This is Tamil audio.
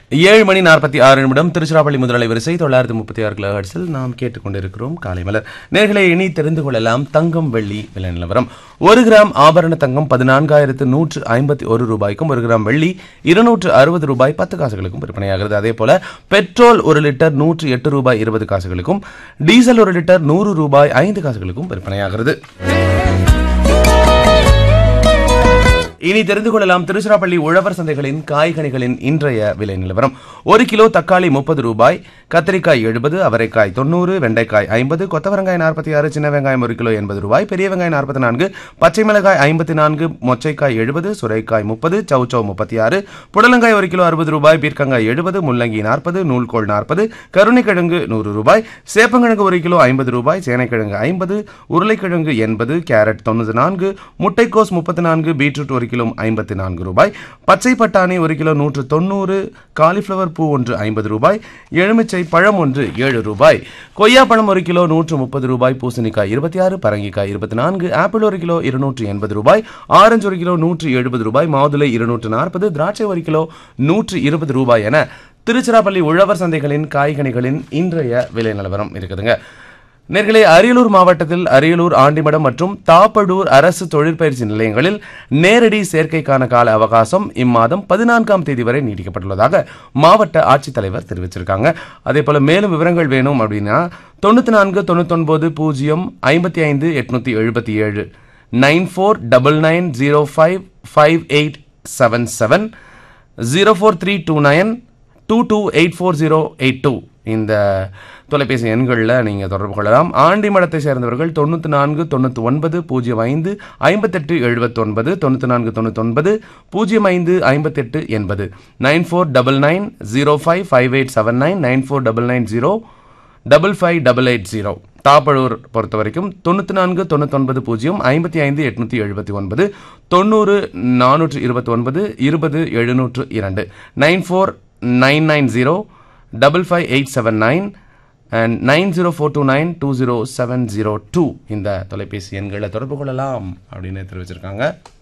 ஏழு மணி நாற்பத்தி ஆறு நிமிடம் திருச்சிராப்பள்ளி முதலை வரிசை தொள்ளாயிரத்தி முப்பத்தி ஆறு கிலோ ஹெர்ட்ஸில் நாம் கேட்டுக்கொண்டிருக்கிறோம் காலை மலர் நேர்களை இனி தெரிந்து கொள்ளலாம் தங்கம் வெள்ளி விலை நிலவரம் ஒரு கிராம் ஆபரண தங்கம் பதினான்காயிரத்து நூற்று ஐம்பத்தி ஒரு ரூபாய்க்கும் ஒரு கிராம் வெள்ளி இருநூற்று அறுபது ரூபாய் பத்து காசுகளுக்கும் விற்பனையாகிறது அதே போல பெட்ரோல் ஒரு லிட்டர் நூற்று எட்டு ரூபாய் இருபது காசுகளுக்கும் டீசல் ஒரு லிட்டர் நூறு ரூபாய் ஐந்து காசுகளுக்கும் விற்பனையாகிறது இனி தெரிந்து கொள்ளலாம் திருச்சிராப்பள்ளி உழவர் சந்தைகளின் காய்கனிகளின் இன்றைய விலை நிலவரம் ஒரு கிலோ தக்காளி முப்பது ரூபாய் கத்திரிக்காய் எழுபது அவரைக்காய் தொண்ணூறு வெண்டைக்காய் ஐம்பது கொத்தவரங்காய் நாற்பத்தி ஆறு சின்ன வெங்காயம் ஒரு கிலோ எண்பது ரூபாய் பெரிய வெங்காயம் நாற்பத்தி நான்கு பச்சை மிளகாய் ஐம்பத்தி நான்கு மொச்சைக்காய் எழுபது சுரைக்காய் முப்பது சௌச்சௌ முப்பத்தி ஆறு புடலங்காய் ஒரு கிலோ அறுபது ரூபாய் பீர்க்கங்காய் எழுபது முள்ளங்கி நாற்பது நூல்கோல் நாற்பது கருணைக்கிழங்கு நூறு ரூபாய் சேப்பங்கிழங்கு ஒரு கிலோ ஐம்பது ரூபாய் சேனைக்கிழங்கு ஐம்பது உருளைக்கிழங்கு எண்பது கேரட் தொண்ணூறு நான்கு முட்டைக்கோஸ் முப்பத்தி நான்கு பீட்ரூட் ஒரு கிலோ ஐம்பத்தி நான்கு ரூபாய் பச்சை பட்டாணி ஒரு கிலோ நூற்று தொண்ணூறு காலிஃப்ளவர் பூ ஒன்று ஐம்பது ரூபாய் எலுமிச்சை பழம் ஒன்று ஏழு ரூபாய் கொய்யா பழம் ஒரு கிலோ நூற்று முப்பது ரூபாய் பூசணிக்காய் இருபத்தி ஆறு பரங்கிக்காய் இருபத்தி நான்கு ஆப்பிள் ஒரு கிலோ இருநூற்று எண்பது ரூபாய் ஆரஞ்சு ஒரு கிலோ நூற்று எழுபது ரூபாய் மாதுளை இருநூற்று நாற்பது திராட்சை ஒரு கிலோ நூற்று இருபது ரூபாய் என திருச்சிராப்பள்ளி உழவர் சந்தைகளின் காய்கனிகளின் இன்றைய விலை நிலவரம் இருக்குதுங்க நேர்களே அரியலூர் மாவட்டத்தில் அரியலூர் ஆண்டிமடம் மற்றும் தாப்படூர் அரசு தொழிற்பயிற்சி நிலையங்களில் நேரடி சேர்க்கைக்கான கால அவகாசம் இம்மாதம் பதினான்காம் தேதி வரை நீட்டிக்கப்பட்டுள்ளதாக மாவட்ட ஆட்சித்தலைவர் தெரிவிச்சிருக்காங்க அதே போல மேலும் விவரங்கள் வேணும் அப்படின்னா தொண்ணூத்தி நான்கு தொண்ணூத்தொன்பது பூஜ்ஜியம் ஐம்பத்தி ஐந்து எட்நூத்தி எழுபத்தி ஏழு nine four double nine zero five five eight seven seven zero four three two nine two two eight four zero eight two இந்த தொலைபேசி எண்களில் நீங்கள் தொடர்பு கொள்ளலாம் ஆண்டிமடத்தை சேர்ந்தவர்கள் தொண்ணூற்றி நான்கு தொண்ணூற்றி ஒன்பது பூஜ்ஜியம் ஐந்து ஐம்பத்தெட்டு எழுபத்தொன்பது தொண்ணூற்றி நான்கு தொண்ணூத்தொன்பது பூஜ்ஜியம் ஐந்து ஐம்பத்தெட்டு எண்பது nine four double nine zero five five eight seven nine nine four double nine zero double five double eight zero Thappazhur பொறுத்த வரைக்கும் தொண்ணூற்றி நான்கு தொண்ணூத்தொன்பது பூஜ்ஜியம் ஐம்பத்தி ஐந்து எட்நூற்றி எழுபத்தி ஒன்பது தொண்ணூறு நானூற்று இருபத்தி ஒன்பது இருபது எழுநூற்று இரண்டு nine four nine nine zero double five eight seven nine and nine zero four two nine two zero seven zero two இந்த தொலைபேசி எண்களை தொடர்பு கொள்ளலாம் அப்படின்னு தெரிவிச்சிருக்காங்க